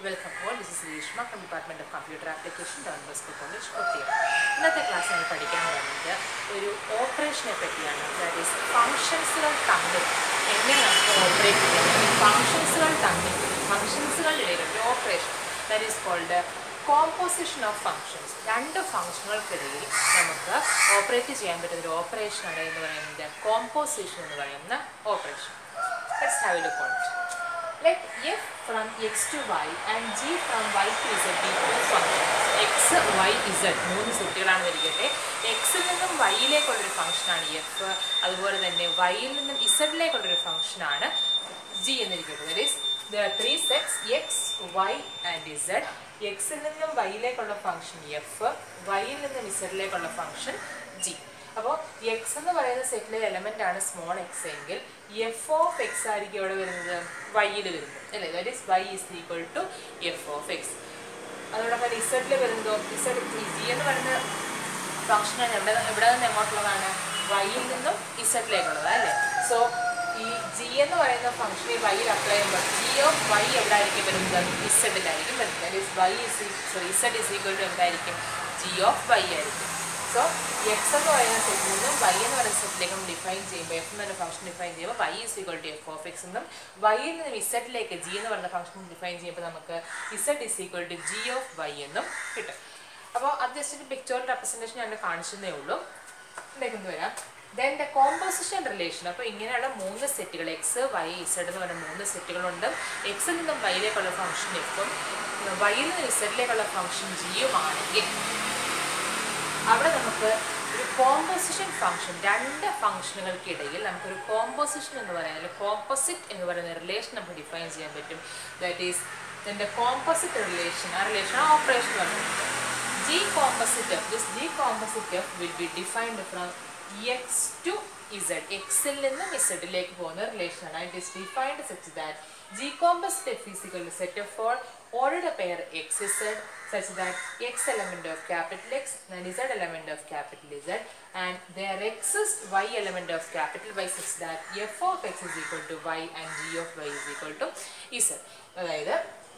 Welcome all this is Reshma from department of computer application Don Bosco college Kottiyam ഇന്നത്തെ class നമ്മൾ പഠിക്കാൻ പോകുന്നത് ഒരു ഓപ്പറേഷനെ പറ്റിയാണ് ദാറ്റ് ഈസ് ഫങ്ഷൻസുകൾ തമ്മിൽ എങ്ങനെ നമുക്ക് ഓപ്പറേറ്റ് ചെയ്യാം ഫങ്ഷൻസുകൾ തമ്മിൽ ഫങ്ഷൻസുകളിലെ ഒരു operation that is called composition of functions രണ്ട് ഫങ്ഷനുകൾക്കിടയിൽ നമുക്ക് ഓപ്പറേറ്റ് ചെയ്യാൻ പറ്റുന്ന ഒരു ഓപ്പറേഷനാണ് എന്ന് പറയുന്നത് കോമ്പോസിഷൻ എന്ന് പറയുന്ന operation let's have a look on it let f from x to y and g from y to z be two functions x y z മൂന്ന് സെറ്റുകളാണ് വരികട്ടെ എക്സിൽ നിന്നും വൈയിലേക്കുള്ളൊരു ഫംഗ്ഷനാണ് എഫ് അതുപോലെ തന്നെ വൈയിൽ നിന്നും ഇസഡിലേക്കുള്ളൊരു ഫംഗ്ഷനാണ് ജി എന്നിരിക്കട്ടെ that is three sets X Y and Z എക്സിൽ നിന്നും വൈയിലേക്കുള്ള ഫംഗ്ഷൻ എഫ് വൈയിൽ നിന്നും ഇസഡിലേക്കുള്ള ഫംഗ്ഷൻ ജി അപ്പോൾ എക്സ് എന്ന് പറയുന്ന സെറ്റിലെ എലമെന്റ് ആണ് സ്മോൾ എക്സ് എങ്കിൽ എഫ് ഓഫ് എക്സ് ആയിരിക്കും എവിടെ വരുന്നത് വൈയിൽ വരുന്നത് അല്ലേ that is Y is equal to F of X അതോടൊപ്പം ഇസഡിൽ വരുന്നതോ ഇസഡ് ജി എന്ന് പറയുന്ന ഫംഗ്ഷനാണ് എവിടെ എവിടെ നിന്ന് എങ്ങോട്ടുള്ളതാണ് വൈയിൽ നിന്നും ഇസഡിലേക്കുള്ളത് അല്ലേ സോ ഈ ജി എന്ന് പറയുന്ന ഫംഗ്ഷൻ ഈ വൈയിൽ അപ്ലൈ ചെയ്യുമ്പോൾ ജി ഓഫ് വൈ എവിടെ ആയിരിക്കും വരുന്നത് ഇസഡിലായിരിക്കും വരുന്നത് that is Y is sorry Z is equal to എന്തായിരിക്കും ജി ഓഫ് വൈ ആയിരിക്കും സോ എക്സ് എന്ന് പറയുന്ന സെറ്റിൽ നിന്നും വൈ എന്ന് പറയുന്ന സെറ്റിലേക്കും ഡിഫൈൻ ചെയ്യുമ്പോൾ എഫ് എന്നൊരു ഫംഗ്ഷൻ ഡിഫൈൻ ചെയ്യുമ്പോൾ Y is equal to F of X എന്നും വൈയിൽ നിന്നും ഇസഡിലേക്ക് ജി എന്ന് പറയുന്ന ഫംഗ്ഷൻ ഡിഫൈൻ ചെയ്യുമ്പോൾ നമുക്ക് Z is equal to G of Y എന്നും കിട്ടും അപ്പോൾ അത് ജസ്റ്റ് ഒരു പിക്ചോറിൽ റെപ്രസെൻറ്റേഷൻ ഞാൻ കാണിച്ചതേ ഉള്ളൂ ഇതിലേക്ക് ഒന്ന് വരാം ദെൻ ദ കോമ്പോസിഷൻ റിലേഷൻ അപ്പോൾ ഇങ്ങനെയുള്ള മൂന്ന് സെറ്റുകൾ എക്സ് വൈ ഇസഡ് എന്ന് പറയുന്ന മൂന്ന് സെറ്റുകളുണ്ട് എക്സിൽ നിന്നും വൈയിലേക്കുള്ള ഫംഗ്ഷൻ എഫും വൈയിൽ നിന്നും ഇസഡിലേക്കുള്ള ഫംഗ്ഷൻ ജിയും ആണെങ്കിൽ അവിടെ നമുക്ക് ഒരു കോമ്പോസിഷൻ ഫംഗ്ഷൻ രണ്ട് ഫംഗ്ഷനുകൾക്കിടയിൽ നമുക്കൊരു കോമ്പോസിഷൻ എന്ന് പറയാൻ അല്ലെങ്കിൽ കോമ്പോസിറ്റ് എന്ന് പറയുന്ന റിലേഷൻ നമുക്ക് ഡിഫൈൻ ചെയ്യാൻ പറ്റും ദാറ്റ് ഈസ് ഇതിൻ്റെ കോമ്പോസിറ്റ് റിലേഷൻ ആ റിലേഷൻ ആ ഓപ്പറേഷൻ പറയുന്നത് G composite of this G composite of will be defined from X to Z എക്സിൽ നിന്നും ഇസഡിലേക്ക് പോകുന്ന റിലേഷനാണ് it is defined such that G composite F is equal set of for ordered a pair x z such that x element of capital X and z element of capital Z and there exists y element of capital Y such that f of x is equal to y and g of y is equal to z അതായത്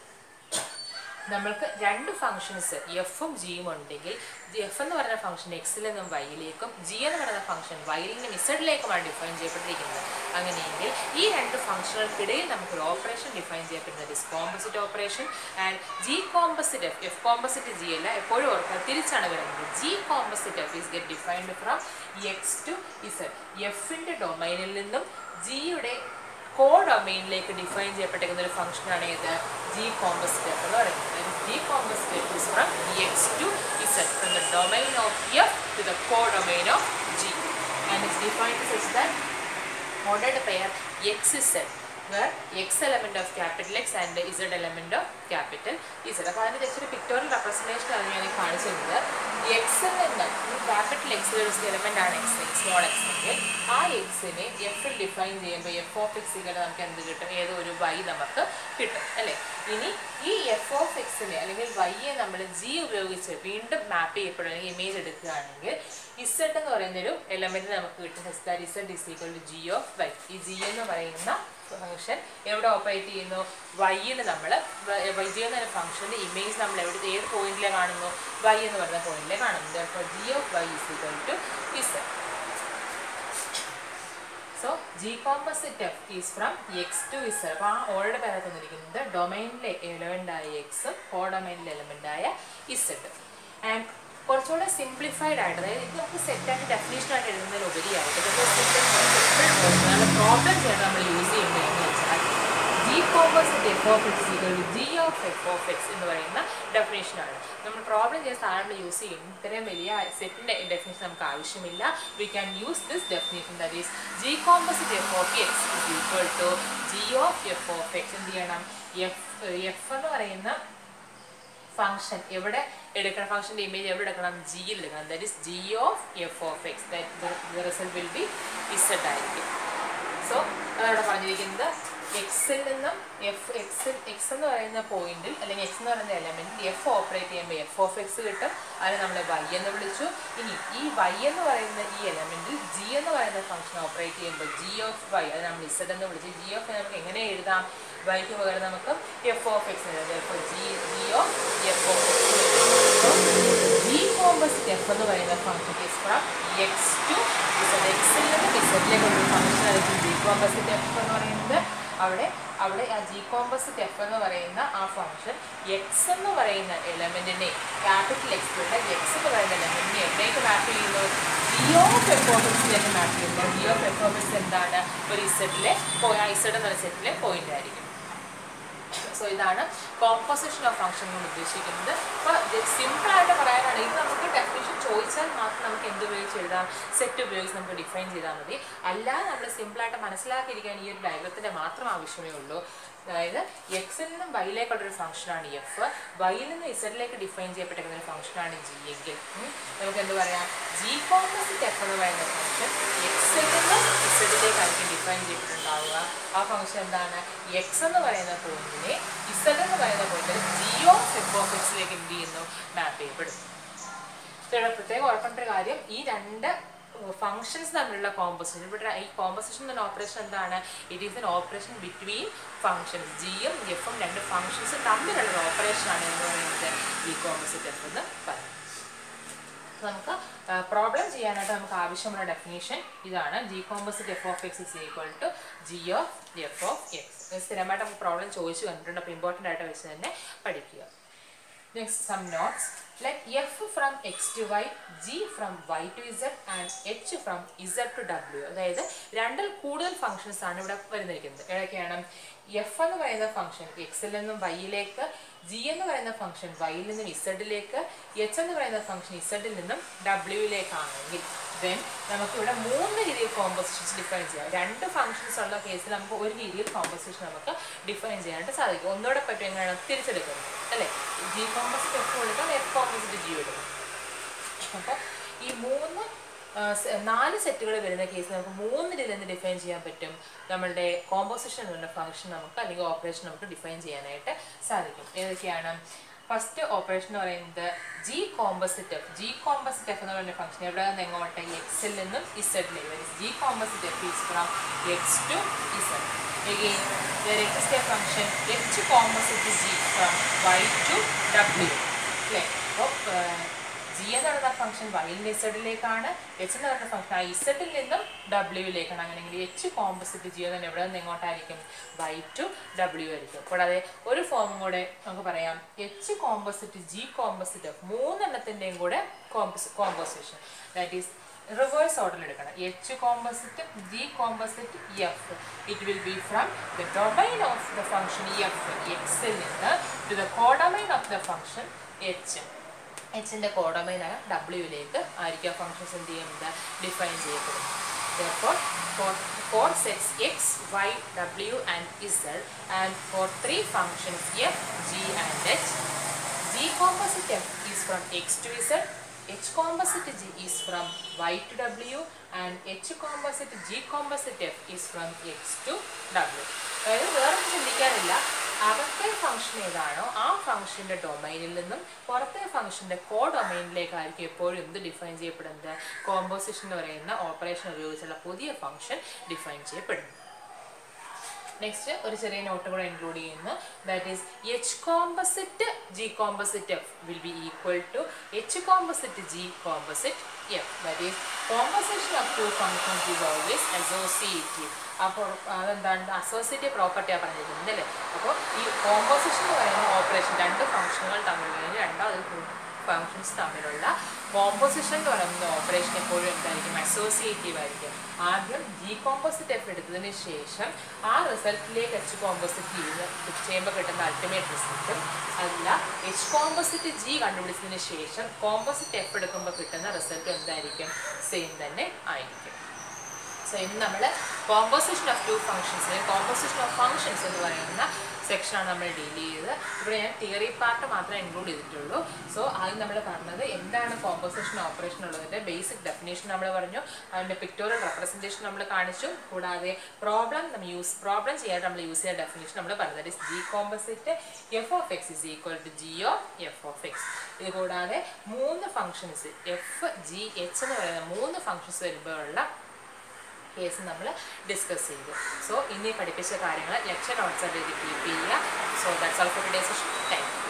നമ്മൾക്ക് രണ്ട് functions എഫും ജിയും ഉണ്ടെങ്കിൽ F എന്ന് പറയുന്ന function എക്സിൽ നിന്നും വൈയിലേക്കും ജി എന്ന് പറയുന്ന ഫംഗ്ഷൻ വൈയിൽ നിന്നും ഇസഡിലേക്കുമാണ് ഡിഫൈൻ ചെയ്യപ്പെട്ടിരിക്കുന്നത് അങ്ങനെയെങ്കിൽ ഈ രണ്ട് ഫംഗ്ഷനുകൾക്കിടയിൽ നമുക്കൊരു ഓപ്പറേഷൻ ഡിഫൈൻ ചെയ്യപ്പെടുന്നത് is composite operation and G composite F F composite G അല്ല എപ്പോഴും ഓർക്കുക തിരിച്ചാണ് വരുന്നത് G composite F is get defined from X to Z എഫിൻ്റെ ഡൊമൈനിൽ നിന്നും ജിയുടെ കോ ഡൊമൈനിലേക്ക് ഡിഫൈൻ ചെയ്യപ്പെട്ടിരിക്കുന്ന ഒരു ഫംഗ്ഷനാണ് ഏത് ജി കോമ്പസിറ്റ് എന്ന് പറയുന്നത് G composite is from X to Z from the domain of F to the codomain of G and it's defined such that ordered pair x is z where x element of capital X and z element of capital Z അപ്പോൾ അതിൻ്റെ just ഒരു pictorial representation ആണ് ഞാൻ കാണിച്ചിരുന്നത് എക്സിൽ നിന്ന് ഈ capital എക്സിൽ ഒരു എലമെൻ്റ് ആണ് എക്സ് സ്മോൾ എക്സ് എങ്കിൽ ആ എക്സിനെ എഫിൽ ഡിഫൈൻ ചെയ്യുമ്പോൾ എഫ് ഓഫ് എക്സികൾ നമുക്ക് എന്ത് കിട്ടും ഏതോ ഒരു വൈ നമുക്ക് കിട്ടും അല്ലേ ഇനി ഈ എഫ് ഓഫ് എക്സിനെ അല്ലെങ്കിൽ വൈയെ നമ്മൾ ജി ഉപയോഗിച്ച് വീണ്ടും മാപ്പ് ചെയ്യപ്പെടും അല്ലെങ്കിൽ ഇമേജ് എടുക്കുകയാണെങ്കിൽ ഇസഡ് എന്ന് പറയുന്ന ഒരു എലമെന്റ് നമുക്ക് കിട്ടും that Z is equal to G of Y ഈ ജി എന്ന് പറയുന്ന ഫംഗ്ഷൻ എവിടെ ഓപ്പറേറ്റ് ചെയ്യുന്നു വൈയിൽ നമ്മൾ വൈ ജി എന്ന ഫംഗ്ഷൻ്റെ ഇമേജ് നമ്മൾ എവിടെ ഏത് പോയിന്റിലെ കാണുന്നു വൈ എന്ന് പറയുന്ന പോയിന്റിലെ കാണുന്നു അപ്പോൾ G of Y is equal to Z so G composite F is from X to Z അപ്പോൾ ആ ഓൾഡ് പേരെ തന്നിരിക്കുന്നത് ഡൊമൈനിലെ എലമെൻ്റ് ആയ എക്സും കോ ഡൊമൈനിലെ എലമെൻ്റ് ആയ ഇസഡ് ആൻഡ് കുറച്ചുകൂടെ സിംപ്ലിഫൈഡ് ആയിട്ട് അതായത് ഇത് നമുക്ക് സെറ്റായിട്ട് ഡെഫിനേഷൻ ആയിട്ട് എഴുതുന്നതിന് ഉപരിയായിട്ട് നല്ല പ്രോബ്ലം ചെയ്യാൻ നമ്മൾ യൂസ് ചെയ്യുന്നത് എന്ന് വെച്ചാൽ G composite F of X equal G of F of X എന്ന് പറയുന്ന ഡെഫിനേഷനാണ് നമ്മൾ പ്രോബ്ലം ചെയ്യുന്ന സാധാരണ യൂസ് ചെയ്യും ഇത്രയും വലിയ സെറ്റിൻ്റെ ഡെഫിനേഷൻ നമുക്ക് ആവശ്യമില്ല we can use this definition that is G composite F of X is equal to G of F of X എന്ത് ചെയ്യണം എഫ് എഫ് എന്ന് പറയുന്ന ഫംഗ്ഷൻ എവിടെ എടുക്കണം ഫംഗ്ഷൻ്റെ ഇമേജ് എവിടെ എടുക്കണം ജിയിൽ എടുക്കണം that is G of F of X that result will be Z ആയിരിക്കും സോ അതവിടെ പറഞ്ഞിരിക്കുന്നത് എക്സിൽ നിന്നും എഫ് എക്സ് എക്സ് എന്ന് പറയുന്ന പോയിന്റിൽ അല്ലെങ്കിൽ എക്സ് എന്ന് പറയുന്ന എലമെന്റിൽ എഫ് ഓപ്പറേറ്റ് ചെയ്യുമ്പോൾ എഫ് ഓഫ് എക്സ് കിട്ടും അതിനെ നമ്മൾ വൈ എന്ന് വിളിച്ചു ഇനി ഈ വൈ എന്ന് പറയുന്ന ഈ എലമെന്റിൽ ജി എന്ന് പറയുന്ന ഫംഗ്ഷൻ ഓപ്പറേറ്റ് ചെയ്യുമ്പോൾ ജി ഓഫ് വൈ അത് നമ്മൾ ഇസഡ് എന്ന് വിളിച്ചു ജി ഓഫ് നമുക്ക് എങ്ങനെ എഴുതാം വൈക്ക് പകരം നമുക്ക് എഫ് ഓഫ് എക്സ് എഴുതാം G G of F of X G composite F എന്ന് പറയുന്ന function is from X to Z എക്സിൽ നിന്ന് ഇസഡിലേക്ക് ഒരു ഫംഗ്ഷൻ ആയിരിക്കും ജി കോമ്പസിറ്റ് എഫ് എന്ന് പറയുന്നത് അവിടെ അവിടെ ആ ജി കോമ്പസിറ്റ് എഫ് എന്ന് പറയുന്ന ആ ഫംഗ്ഷൻ എക്സ് എന്ന് പറയുന്ന എലമെന്റിനെ ക്യാപിറ്റൽ എക്സിലുള്ള എക്സ് എന്ന് പറയുന്ന എലമെന്റിനെ എവിടേക്ക് മാപ്പ് ചെയ്യുന്നു ജി ഓഫ് എഫ് ഓഫ് എക്സിലേക്ക് മാപ്പ് ചെയ്യുന്നു G of F of X എന്താണ് ഒരു ഇസഡിലെ ഇസഡ് എന്ന സെറ്റിലെ പോയിന്റ് ആയിരിക്കും സോ ഇതാണ് കോമ്പോസിഷൻ ഓഫ് ഫംഗ്ഷൻ കൊണ്ട് ഉദ്ദേശിക്കുന്നത് അപ്പോൾ സിമ്പിൾ ആയിട്ട് പറയാനാണ് ഇത് നമുക്ക് ഡെഫിനേഷൻ ചോദിച്ചാൽ മാത്രം നമുക്ക് എന്ത് ഉപയോഗിച്ച് എഴുതാം സെറ്റ് ഉപയോഗിച്ച് നമുക്ക് ഡിഫൈൻ ചെയ്താൽ മതി അല്ലാതെ നമ്മൾ സിമ്പിളായിട്ട് മനസ്സിലാക്കിയിരിക്കാൻ ഈ ഒരു ഡയഗ്രത്തിൻ്റെ മാത്രം ആവശ്യമേ ഉള്ളൂ അതായത് എക്സിൽ നിന്നും വൈയിലേക്കുള്ള ഒരു ഫംഗ്ഷനാണ് എഫ് വൈയിൽ നിന്ന് ഇസഡിലേക്ക് ഡിഫൈൻ ചെയ്യപ്പെട്ടിരിക്കുന്ന ഒരു ഫംഗ്ഷനാണ് ജി എങ്കിൽ ഉം, നമുക്ക് എന്ത് പറയാം ജി കോമ്പസിറ്റ് എഫ് എന്ന് പറയുന്ന ഫംഗ്ഷൻ എക്സിൽ നിന്നും ഇസഡിലേക്കായിരിക്കും ഡിഫൈൻ ചെയ്തിട്ടുണ്ടാവുക ആ ഫംഗ്ഷൻ എന്താണ് എക്സ് എന്ന് പറയുന്ന പോയിന്റിനെ ഇസഡ് എന്ന് പറയുന്ന പോയിന്റിൽ ജി ഓഫ് എഫ് ഓഫ് എക്സിലേക്ക് എന്ത് ചെയ്യുന്നു മാപ്പ് ചെയ്യപ്പെടും So, ഇവിടെ പ്രത്യേകം ഓർക്കേണ്ട ഒരു കാര്യം ഈ രണ്ട് ഫങ്ഷൻസ് തമ്മിലുള്ള കോമ്പോസിഷൻ ഇവിടെ ഈ കോമ്പോസിഷൻ എന്ന ഓപ്പറേഷൻ എന്താണ് it is an operation between functions ജിയും എഫും രണ്ട് ഫങ്ഷൻസ് തമ്മിലുള്ള ഒരു ഓപ്പറേഷൻ ആണ് എന്ന് പറയുന്നത് ഈ കോമ്പോസിറ്റ് എഫ് എന്ന് പറയുന്നത് നമുക്ക് പ്രോബ്ലം ചെയ്യാനായിട്ട് നമുക്ക് ആവശ്യമുള്ള ഡെഫിനേഷൻ ഇതാണ് G composite F of X is equal to G of F of X സ്ഥിരമായിട്ട് നമുക്ക് പ്രോബ്ലം ചോദിച്ചു കണ്ടിട്ടുണ്ട് അപ്പോൾ ഇമ്പോർട്ടൻ്റ് ആയിട്ട് വെച്ച് തന്നെ പഠിക്കുക Next, some notes. Let f from x to y, g from y to z and h from z to w. അതായത് രണ്ടിൽ കൂടുതൽ ഫങ്ഷൻസ് ആണ് ഇവിടെ വരുന്നിരിക്കുന്നത് ഏതൊക്കെയാണ് എഫ് എന്ന് പറയുന്ന ഫംഗ്ഷൻ എക്സിൽ നിന്നും വൈയിലേക്ക് ജി എന്ന് പറയുന്ന ഫംഗ്ഷൻ വൈയിൽ നിന്നും ഇസഡിലേക്ക് എച്ച് എന്ന് പറയുന്ന ഫംഗ്ഷൻ ഇസഡിൽ നിന്നും ഡബ്ല്യൂയിലേക്കാണെങ്കിൽ ദെൻ നമുക്ക് ഇവിടെ മൂന്ന് രീതിയിൽ കോമ്പോസിഷൻസ് ഡിഫൈൻ ചെയ്യാം രണ്ട് ഫംഗ്ഷൻസ് ഉള്ള കേസിൽ നമുക്ക് ഒരു രീതിയിൽ കോമ്പോസിഷൻ നമുക്ക് ഡിഫൈൻ ചെയ്യാനായിട്ട് സാധിക്കും ഒന്നുകൂടെ പറ്റും എങ്ങനെയാണ് തിരിച്ചെടുക്കുന്നത് അല്ലേ ജി കോമ്പോസിറ്റ് എഫ് കൊടുക്കാം എഫ് കോമ്പോസിറ്റ് ജി എടുക്കാം അപ്പോൾ ഈ മൂന്ന് ആ, സെ- നാല് സെറ്റുകൾ വരുന്ന കേസിൽ നമുക്ക് മൂന്ന് രീതിയിൽ എന്ത് ഡിഫൈൻ ചെയ്യാൻ പറ്റും നമ്മളുടെ കോമ്പോസിഷൻ എന്ന ഫംഗ്ഷൻ നമുക്ക് അല്ലെങ്കിൽ ഓപ്പറേഷൻ നമുക്ക് ഡിഫൈൻ ചെയ്യാനായിട്ട് സാധിക്കും ഏതൊക്കെയാണ് ഫസ്റ്റ് ഓപ്പറേഷൻ എന്ന് പറയുന്നത് G composite F G composite F എന്ന് പറയുന്ന ഫംഗ്ഷൻ എവിടെ നിന്ന് എങ്ങോട്ട് എക്സിൽ നിന്നും ഇസഡിലേക്ക് G composite F is from X to Z again there exists a function h composite g from y to w അല്ലേ അപ്പോൾ ജി എന്ന് പറയുന്ന ഫംഗ്ഷൻ വൈയിൽ ഇസഡിലേക്കാണ് എച്ച് എന്ന് പറയുന്ന ഫംഗ്ഷൻ ആ ഇസഡിൽ നിന്നും ഡബ്ല്യൂയിലേക്കാണ് അങ്ങനെയെങ്കിൽ എച്ച് കോമ്പസിറ്റ് ജി എന്ന് എവിടെ നിന്ന് എങ്ങോട്ടായിരിക്കും വൈ ടു ഡബ്ല്യു ആയിരിക്കും കൂടാതെ ഒരു ഫോമും കൂടെ നമുക്ക് പറയാം H composite G composite F മൂന്നെണ്ണത്തിൻ്റെയും കൂടെ കോമ്പസ് കോമ്പോസിഷൻ ദാറ്റ് ഈസ് റിവേഴ്സ് ഓർഡറിൽ എടുക്കണം H composite G composite F it will be from the domain of the function F എക്സിൽ നിന്ന് to the codomain of the function H എച്ചിൻ്റെ കോഡൊമൈനായ ഡബ്ല്യൂയിലേക്ക് ആയിരിക്കും ആ ഫംഗ്ഷൻസ് എന്ത് ചെയ്യുന്നത് ഡിഫൈൻ ചെയ്യപ്പെടുന്നത് Therefore, for, for sets x, y, w and z and for three functions f, g and h, G composite F is from X to Z, H composite G is from Y to W and H composite G composite F is from X to W. അതായത് വേറെ ചിന്തിക്കാനില്ല അകത്തെ function ഏതാണോ ആ ഫംഗ്ഷന്റെ ഡൊമൈനിൽ നിന്നും പുറത്തെ ഫംഗ്ഷന്റെ കോ ഡൊമൈനിലേക്കായിരിക്കും എപ്പോഴും എന്ത് ഡിഫൈൻ ചെയ്യപ്പെടുന്നത് കോമ്പോസിഷൻ എന്ന് പറയുന്ന ഓപ്പറേഷൻ ഉപയോഗിച്ചുള്ള പുതിയ ഫംഗ്ഷൻ ഡിഫൈൻ ചെയ്യപ്പെടുന്നു നെക്സ്റ്റ് ഒരു ചെറിയ നോട്ട് കൂടെ ഇൻക്ലൂഡ് ചെയ്യുന്നു that is H composite G composite F will be equal to H composite G composite F that is composition of two functions is always associative അപ്പോൾ അതെന്താണ് associative പ്രോപ്പർട്ടിയാണ് പറഞ്ഞിരിക്കുന്നത് അല്ലേ അപ്പോൾ ഈ കോമ്പോസിഷൻ എന്ന് പറയുന്ന ഓപ്പറേഷൻ രണ്ട് ഫംഗ്ഷനുകൾ തമ്മിലുള്ള രണ്ടാമത് ഫങ്ഷൻസ് തമ്മിലുള്ള കോമ്പോസിഷൻ എന്ന് പറയുന്ന ഓപ്പറേഷൻ എപ്പോഴും എന്തായിരിക്കും അസോസിയേറ്റീവ് ആയിരിക്കും ആദ്യം ജി കോമ്പോസിറ്റ് എഫ് എടുത്തതിന് ശേഷം ആ റിസൾട്ടിലേക്ക് എച്ച് കോമ്പോസിറ്റ് ചെയ്ത് ചെയ്യുമ്പോൾ കിട്ടുന്ന അൾട്ടിമേറ്റ് റിസൾട്ടും അല്ല എച്ച് കോമ്പോസിറ്റ് ജി കണ്ടുപിടിച്ചതിന് ശേഷം കോമ്പോസിറ്റ് എഫ് എടുക്കുമ്പോൾ കിട്ടുന്ന റിസൾട്ടും എന്തായിരിക്കും സെയിം തന്നെ ആയിരിക്കും സോ ഇന്ന് നമ്മൾ composition of two functions composition of functions എന്ന് പറയുന്ന സെക്ഷനാണ് നമ്മൾ ഡീൽ ചെയ്തത് ഇവിടെ ഞാൻ തിയറി പാർട്ട് മാത്രമേ ഇൻക്ലൂഡ് ചെയ്തിട്ടുള്ളൂ സോ ആദ്യം നമ്മൾ പറഞ്ഞത് എന്താണ് കോമ്പോസിഷൻ ഓപ്പറേഷൻ ഉള്ളതിൻ്റെ ബേസിക് ഡെഫിനേഷൻ നമ്മൾ പറഞ്ഞു അതിൻ്റെ പിക്ടോറിയൽ റെപ്രസെൻറ്റേഷൻ നമ്മൾ കാണിച്ചു കൂടാതെ പ്രോബ്ലം നമ്മൾ യൂസ് പ്രോബ്ലം ചെയ്യാൻ നമ്മൾ യൂസ് ചെയ്യുന്ന ഡെഫിനേഷൻ നമ്മൾ പറഞ്ഞത് is G composite F of X is equal to G of F of X ഇത് കൂടാതെ മൂന്ന് ഫങ്ഷൻസ് എഫ് ജി എച്ച് എന്ന് പറയുന്ന മൂന്ന് ഫങ്ഷൻസ് വരുമ്പോഴുള്ള കേസ് നമ്മൾ ഡിസ്കസ് ചെയ്തു സോ ഇനി പഠിപ്പിച്ച കാര്യങ്ങൾ ലെക്ചർ നോട്ട്സ് എഴുതി കീപ്പ് ചെയ്യുക so that's all for today session thank U